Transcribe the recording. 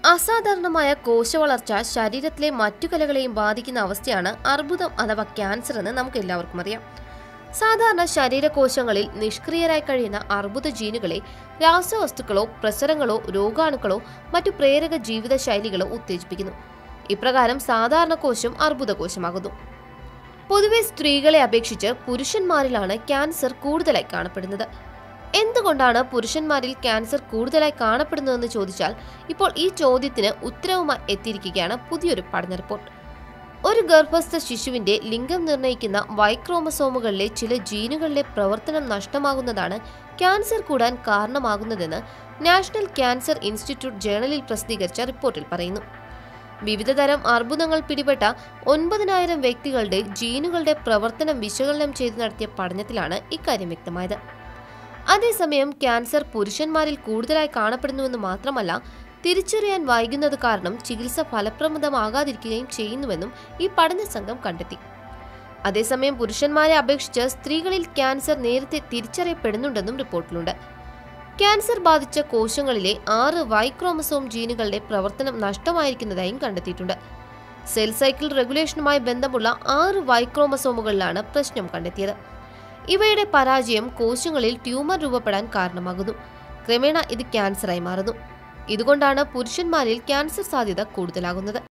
അസാധാരണമായ കോശവളർച്ച ശരീരത്തിലെ മറ്റു കലകളെയും ബാധിക്കുന്ന അവസ്ഥയാണ് അർബുദം അഥവാ ക്യാൻസർ എന്ന് നമുക്ക് എല്ലാവർക്കും അറിയാം സാധാരണ ശരീരകോശങ്ങളിൽ നിഷ്ക്രിയരായി കഴിയുന്ന അർബുദ ജീനുകളെ രാസവസ്തുക്കളോ പ്രസരങ്ങളോ രോഗാണുക്കളോ മറ്റു പ്രേരക ജീവിതശൈലികളോ ഉത്തേജിപ്പിക്കുന്നു ഇപ്രകാരം സാധാരണ കോശം അർബുദ കോശമാകുന്നു പൊതുവെ സ്ത്രീകളെ അപേക്ഷിച്ച് പുരുഷന്മാരിലാണ് ക്യാൻസർ കൂടുതലായി കാണപ്പെടുന്നത് എന്തുകൊണ്ടാണ് പുരുഷന്മാരിൽ ക്യാൻസർ കൂടുതലായി കാണപ്പെടുന്നതെന്ന് ചോദിച്ചാൽ ഇപ്പോൾ ഈ ചോദ്യത്തിന് ഉത്തരവുമായി എത്തിയിരിക്കുകയാണ് പുതിയൊരു പഠന റിപ്പോർട്ട് ഒരു ഗർഭസ്ഥ ശിശുവിന്റെ ലിംഗം നിർണ്ണയിക്കുന്ന വൈക്രോമസോമുകളിലെ ചില ജീനുകളിലെ പ്രവർത്തനം നഷ്ടമാകുന്നതാണ് ക്യാൻസർ കൂടാൻ കാരണമാകുന്നതെന്ന് നാഷണൽ ക്യാൻസർ ഇൻസ്റ്റിറ്റ്യൂട്ട് ജേണലിൽ പ്രസിദ്ധീകരിച്ച റിപ്പോർട്ടിൽ പറയുന്നു വിവിധതരം അർബുദങ്ങൾ പിടിപെട്ട ഒൻപതിനായിരം വ്യക്തികളുടെ ജീനുകളുടെ പ്രവർത്തനം വിശകലനം ചെയ്ത് നടത്തിയ പഠനത്തിലാണ് ഇക്കാര്യം വ്യക്തമായത് അതേസമയം ക്യാൻസർ പുരുഷന്മാരിൽ കൂടുതലായി കാണപ്പെടുന്നുവെന്ന് മാത്രമല്ല തിരിച്ചറിയാൻ വൈകുന്നത് കാരണം ചികിത്സ ഫലപ്രദമാകാതിരിക്കുകയും ചെയ്യുന്നുവെന്നും ഈ പഠന സംഘം കണ്ടെത്തി അതേസമയം പുരുഷന്മാരെ അപേക്ഷിച്ച് സ്ത്രീകളിൽ ക്യാൻസർ നേരത്തെ തിരിച്ചറിയപ്പെടുന്നുണ്ടെന്നും റിപ്പോർട്ടിലുണ്ട് ക്യാൻസർ ബാധിച്ച കോശങ്ങളിലെ ആറ് വൈക്രോമസോം ജീനുകളുടെ പ്രവർത്തനം നഷ്ടമായിരിക്കുന്നതായും കണ്ടെത്തിയിട്ടുണ്ട് സെൽ സൈക്കിൾ റെഗുലേഷനുമായി ബന്ധമുള്ള ആറ് വൈക്രോമസോമുകളിലാണ് പ്രശ്നം കണ്ടെത്തിയത് ഇവയുടെ പരാജയം കോശങ്ങളിൽ ട്യൂമർ രൂപപ്പെടാൻ കാരണമാകുന്നു ക്രമേണ ഇത് ക്യാൻസറായി മാറുന്നു ഇതുകൊണ്ടാണ് പുരുഷന്മാരിൽ ക്യാൻസർ സാധ്യത കൂടുതലാകുന്നത്